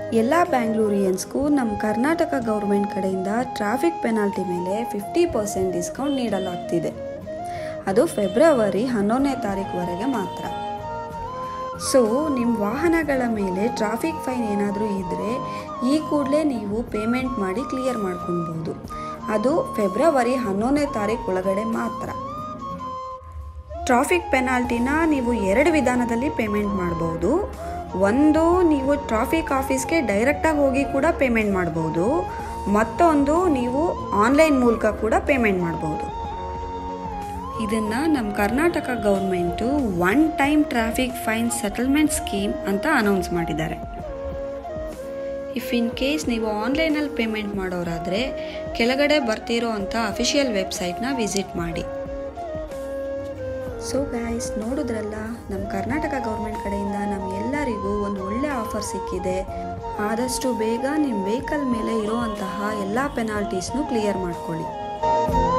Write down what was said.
ಎಲ್ಲ ಬ್ಯಾಂಗ್ಳೂರಿಯನ್ಸ್ಗೂ ನಮ್ಮ ಕರ್ನಾಟಕ ಗೌರ್ಮೆಂಟ್ ಕಡೆಯಿಂದ ಟ್ರಾಫಿಕ್ ಪೆನಾಲ್ಟಿ ಮೇಲೆ ಫಿಫ್ಟಿ ಪರ್ಸೆಂಟ್ ಡಿಸ್ಕೌಂಟ್ ನೀಡಲಾಗ್ತಿದೆ ಅದು ಫೆಬ್ರವರಿ ಹನ್ನೊಂದನೇ ತಾರೀಕುವರೆಗೆ ಮಾತ್ರ ಸೊ ನಿಮ್ಮ ವಾಹನಗಳ ಮೇಲೆ ಟ್ರಾಫಿಕ್ ಫೈನ್ ಏನಾದರೂ ಇದ್ದರೆ ಈ ಕೂಡಲೇ ನೀವು ಪೇಮೆಂಟ್ ಮಾಡಿ ಕ್ಲಿಯರ್ ಮಾಡ್ಕೊಳ್ಬೋದು ಅದು ಫೆಬ್ರವರಿ ಹನ್ನೊಂದನೇ ತಾರೀಕು ಒಳಗಡೆ ಮಾತ್ರ ಟ್ರಾಫಿಕ್ ಪೆನಾಲ್ಟಿನ ನೀವು ಎರಡು ವಿಧಾನದಲ್ಲಿ ಪೇಮೆಂಟ್ ಮಾಡ್ಬೋದು ಒಂದು ನೀವು ಟ್ರಾಫಿಕ್ ಆಫೀಸ್ಗೆ ಡೈರೆಕ್ಟಾಗಿ ಹೋಗಿ ಕೂಡ ಪೇಮೆಂಟ್ ಮಾಡ್ಬೋದು ಮತ್ತೊಂದು ನೀವು ಆನ್ಲೈನ್ ಮೂಲಕ ಕೂಡ ಪೇಮೆಂಟ್ ಮಾಡ್ಬೋದು ಇದನ್ನು ನಮ್ಮ Karnataka government one time traffic fine settlement scheme ಅಂತ ಅನೌನ್ಸ್ ಮಾಡಿದ್ದಾರೆ ಇಫ್ ಇನ್ ಕೇಸ್ ನೀವು ಆನ್ಲೈನಲ್ಲಿ ಪೇಮೆಂಟ್ ಮಾಡೋರಾದರೆ ಕೆಳಗಡೆ ಬರ್ತಿರೋ ಅಂಥ ಅಫಿಷಿಯಲ್ ವೆಬ್ಸೈಟ್ನ ವಿಸಿಟ್ ಮಾಡಿ ಸೊ ಗಾಯ್ಸ್ ನೋಡಿದ್ರಲ್ಲ ನಮ್ಮ ಕರ್ನಾಟಕ ಗೌರ್ಮೆಂಟ್ ಕಡೆಯಿಂದ ನಮ್ಗೆಲ್ಲರಿಗೂ ಒಂದು ಒಳ್ಳೆ ಆಫರ್ ಸಿಕ್ಕಿದೆ ಆದಷ್ಟು ಬೇಗ ನಿಮ್ಮ ವೆಹಿಕಲ್ ಮೇಲೆ ಇರೋವಂತಹ ಎಲ್ಲ ಪೆನಾಲ್ಟೀಸ್ನು ಕ್ಲಿಯರ್ ಮಾಡ್ಕೊಳ್ಳಿ